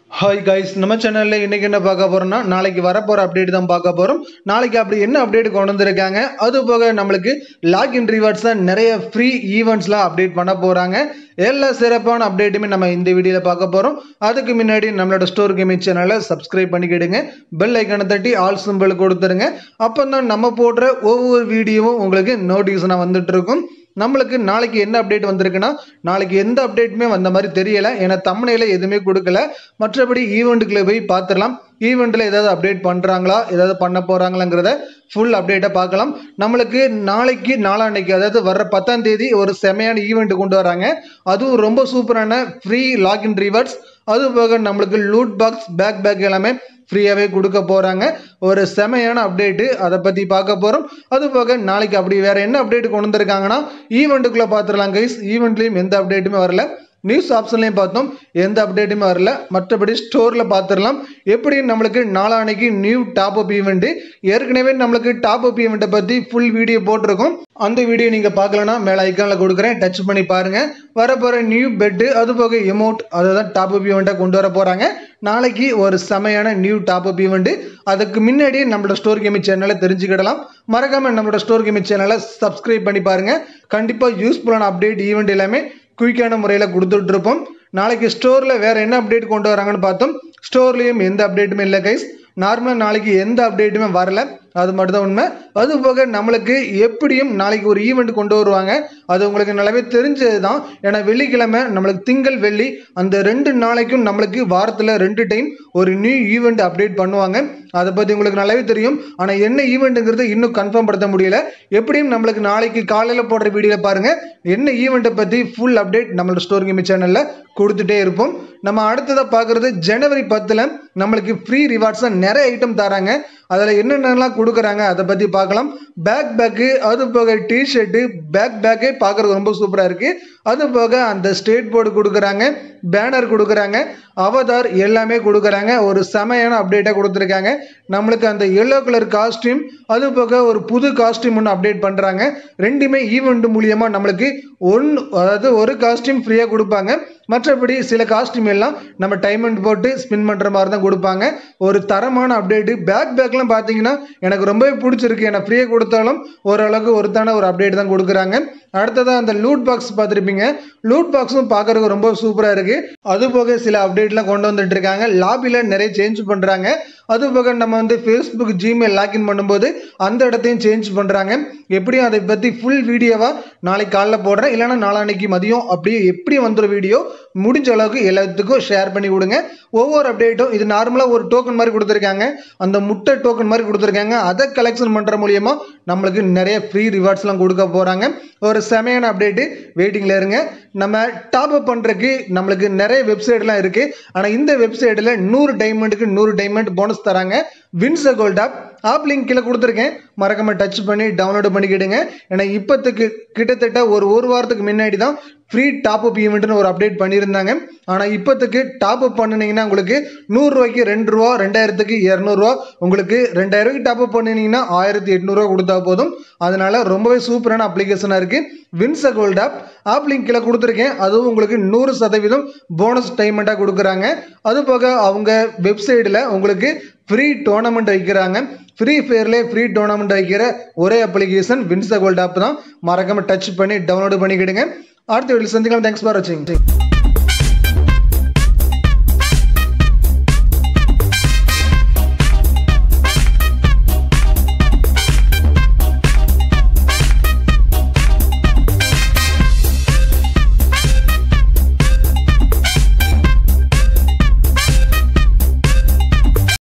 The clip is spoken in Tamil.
ஹாய் கைஸ் நம்ம சேனலில் இன்றைக்கி என்ன பார்க்க போகிறோம்னா நாளைக்கு வரப்போகிற அப்டேட் தான் பார்க்க போகிறோம் நாளைக்கு அப்படி என்ன அப்டேட் கொண்டு வந்திருக்காங்க அது போக நம்மளுக்கு லாக்இன் ரிவார்ட்ஸ் தான் நிறைய ஃப்ரீ ஈவெண்ட்ஸ்லாம் அப்டேட் பண்ண போகிறாங்க எல்லா சிறப்பான அப்டேட்டுமே நம்ம இந்த வீடியோவில் பார்க்க போகிறோம் அதுக்கு முன்னாடி நம்மளோட ஸ்டோர் கேமிங் சேனலை சப்ஸ்கிரைப் பண்ணிக்கிடுங்க பெல் ஐக்கனை தட்டி ஆல் சிம்பிள் கொடுத்துருங்க அப்போ தான் நம்ம போடுற ஒவ்வொரு வீடியோவும் உங்களுக்கு நோட்டிஃபிகேஷனாக வந்துட்டு இருக்கும் நம்மளுக்கு நாளைக்கு என்ன அப்டேட் வந்திருக்குன்னா நாளைக்கு எந்த அப்டேட்டுமே வந்த மாதிரி தெரியல ஏன்னா தமிழையில எதுவுமே கொடுக்கல மற்றபடி ஈவெண்ட்டுக்குள்ள போய் பார்த்துடலாம் ஈவெண்ட்டில் ஏதாவது அப்டேட் பண்ணுறாங்களா ஏதாவது பண்ண போகிறாங்களாங்கிறத ஃபுல் அப்டேட்டை பார்க்கலாம் நம்மளுக்கு நாளைக்கு நாளான்னைக்கு அதாவது வர்ற பத்தாம் தேதி ஒரு செமையான ஈவெண்ட் கொண்டு வராங்க அதுவும் ரொம்ப சூப்பரான ஃப்ரீ லாகின் ரிவார்ட்ஸ் அது போக நம்மளுக்கு லூட் பாக்ஸ் பேக் பேக் எல்லாமே ஃப்ரீயாகவே கொடுக்க போகிறாங்க ஒரு செமையான அப்டேட்டு அதை பற்றி பார்க்க போகிறோம் அது போக நாளைக்கு அப்படி வேறு என்ன அப்டேட் கொண்டு வந்திருக்காங்கன்னா ஈவெண்ட்டுக்குள்ளே பார்த்துடலாம் கைஸ் ஈவெண்ட்லேயும் எந்த அப்டேட்டுமே வரல நியூஸ் ஆப்ஷன்லையும் பார்த்தோம் எந்த அப்டேட்டுமே வரல மற்றபடி ஸ்டோரில் பார்த்துடலாம் எப்படி நம்மளுக்கு நாளானைக்கு நியூ டாப் அப் ஈவெண்ட்டு ஏற்கனவே நம்மளுக்கு டாப் அப் ஈவெண்ட்டை பற்றி ஃபுல் வீடியோ போட்டிருக்கோம் அந்த வீடியோ நீங்கள் பார்க்கலன்னா மேலே ஐக்கானில் கொடுக்குறேன் டச் பண்ணி பாருங்கள் வரப்போகிற நியூ பெட்டு அது போக எமௌண்ட் அதை தான் டாப் அப் ஈவெண்ட்டை கொண்டு வர போகிறாங்க நாளைக்கு ஒரு செமையான நியூ டாப் அப் ஈவெண்ட்டு அதுக்கு முன்னாடி நம்மளோட ஸ்டோர் கேமி சேனலை தெரிஞ்சுக்கிடலாம் மறக்காமல் நம்மளோட ஸ்டோர் கேமி சேனலை சப்ஸ்கிரைப் பண்ணி பாருங்கள் கண்டிப்பாக யூஸ்ஃபுல்லான அப்டேட் ஈவெண்ட் எல்லாமே குயிக்கான முறையில் கொடுத்துட்ருப்போம் நாளைக்கு ஸ்டோரில் வேறு என்ன அப்டேட் கொண்டு வராங்கன்னு பார்த்தோம் ஸ்டோர்லேயும் எந்த அப்டேட்டுமே இல்லை கைஸ் நார்மலாக நாளைக்கு எந்த அப்டேட்டுமே வரல அது மட்டும் தான் உண்மை அது போக நம்மளுக்கு எப்படியும் நாளைக்கு ஒரு ஈவெண்ட் கொண்டு வருவாங்க அது உங்களுக்கு நல்லாவே தெரிஞ்சது தான் ஏன்னா வெள்ளிக்கிழமை நம்மளுக்கு திங்கள் வெள்ளி அந்த ரெண்டு நாளைக்கும் நம்மளுக்கு வாரத்தில் ரெண்டு டைம் ஒரு நியூ ஈவெண்ட் அப்டேட் பண்ணுவாங்க அதை பற்றி உங்களுக்கு நல்லாவே தெரியும் ஆனால் என்ன ஈவெண்ட்டுங்கிறது இன்னும் கன்ஃபார்ம் படுத்த முடியல எப்படியும் நம்மளுக்கு நாளைக்கு காலையில் போடுற வீடியோவில் பாருங்கள் என்ன ஈவெண்ட்டை பற்றி ஃபுல் அப்டேட் நம்மளோட ஸ்டோர் கேமி சேனலில் கொடுத்துட்டே இருப்போம் நம்ம அடுத்ததாக பார்க்குறது ஜனவரி பத்தில் நம்மளுக்கு ஃப்ரீ ரிவார்ட்ஸாக நிறைய ஐட்டம் தராங்க அதில் என்னென்னலாம் கொடுக்குறாங்க அதை பற்றி பார்க்கலாம் பேக் பேக்கு அது போக டிஷர்ட்டு பேக் பேக்கே பார்க்குறது ரொம்ப சூப்பராக இருக்குது அது போக அந்த ஸ்டேட் போர்டு கொடுக்குறாங்க பேனர் கொடுக்குறாங்க அவதார் எல்லாமே கொடுக்குறாங்க ஒரு செமையான அப்டேட்டாக கொடுத்துருக்காங்க நம்மளுக்கு அந்த எல்லோ கலர் காஸ்டியூம் அது போக ஒரு புது காஸ்டியூம் ஒன்று அப்டேட் பண்ணுறாங்க ரெண்டுமே ஈவெண்ட் மூலியமாக நம்மளுக்கு ஒன்று அதாவது ஒரு காஸ்டியூம் ஃப்ரீயாக கொடுப்பாங்க மற்றபடி சில காஸ்டியூம் எல்லாம் நம்ம டைமண்ட் போட்டு ஸ்பின் பண்ணுற மாதிரி தான் கொடுப்பாங்க ஒரு தரமான அப்டேட்டு பேக் பேக்லாம் பார்த்தீங்கன்னா எனக்கு ரொம்பவே பிடிச்சிருக்கு ஏன்னா ஃப்ரீயாக கொடுத்தாலும் ஓரளவுக்கு ஒருத்தான ஒரு அப்டேட் தான் கொடுக்குறாங்க அடுத்ததாக அந்த லூட் பாக்ஸ் பார்த்துருப்பீங்க லூட் பாக்ஸும் பார்க்குறதுக்கு ரொம்ப சூப்பராக இருக்குது அது போக சில அப்டேட்லாம் கொண்டு வந்துட்டு இருக்காங்க லாபியில் நிறைய சேஞ்ச் பண்ணுறாங்க அது போக நம்ம வந்து ஃபேஸ்புக் ஜிமெயில் லாக்இன் பண்ணும்போது அந்த இடத்தையும் சேஞ்ச் பண்ணுறாங்க எப்படியும் அதை பற்றி ஃபுல் வீடியோவாக நாளைக்கு காலைல போடுறேன் இல்லைனா நாளான்னைக்கு மதியம் அப்படியே எப்படி வந்துடும் வீடியோ முடிஞ்ச அளவுக்கு எல்லாத்துக்கும் ஷேர் பண்ணி கொடுங்க ஒவ்வொரு அப்டேட்டும் இது நார்மலாக ஒரு டோக்கன் மாதிரி கொடுத்துருக்காங்க அந்த முட்டை டோக்கன் மாதிரி கொடுத்துருக்காங்க அதை கலெக்ஷன் பண்ணுற மூலியமா நம்மளுக்கு நிறைய ஃப்ரீ ரிவார்ட்ஸ்லாம் கொடுக்க போகிறாங்க ஒரு செமையான அப்டேட்டு வெயிட்டிங்கில் இருங்க நம்ம டாப் அப் பண்ணுறதுக்கு நம்மளுக்கு நிறைய வெப்சைட்லாம் இருக்குது ஆனால் இந்த வெப்சைட்டில் நூறு டைமண்டுக்கு நூறு டைமண்ட் போனஸ் தராங்க wins gold app app link கீழே கொடுத்துருக்கேன் மறக்காம டச் பண்ணி டவுன்லோடு பண்ணிக்கிடுங்க ஏன்னா இப்போத்துக்கு கிட்டத்தட்ட ஒரு ஒரு வாரத்துக்கு முன்னாடி தான் ஃப்ரீ டாப் அப் ஈவெண்ட்னு ஒரு அப்டேட் பண்ணியிருந்தாங்க ஆனால் இப்போத்துக்கு டாப் அப் பண்ணினீங்கன்னா உங்களுக்கு நூறுரூவாய்க்கு ரெண்டு ரூபா ரெண்டாயிரத்துக்கு இரநூறுவா உங்களுக்கு ரெண்டாயிரூவாய்க்கு டாப் அப் பண்ணினீங்கன்னா ஆயிரத்தி எட்நூறுவா கொடுத்தா போதும் அதனால ரொம்பவே சூப்பரான அப்ளிகேஷனாக இருக்குது wins gold app app link கீழே கொடுத்துருக்கேன் அதுவும் உங்களுக்கு நூறு சதவீதம் போனஸ் டைமெண்ட்டாக கொடுக்குறாங்க அது போக அவங்க வெப்சைட்டில் உங்களுக்கு ஃப்ரீ டோர்னமெண்ட் வைக்கிறாங்க ஃப்ரீ ஃபயர்லேயே ஃப்ரீ டோர்னமெண்ட் வைக்கிற ஒரே அப்ளிகேஷன் வின்ஸ் கோல்ட் ஆப் தான் மறக்காமல் டச் பண்ணி டவுன்லோடு பண்ணிக்கிடுங்க அடுத்த வீடியோ சந்திக்கலாம் தேங்க்ஸ் ஃபார் வாட்சிங்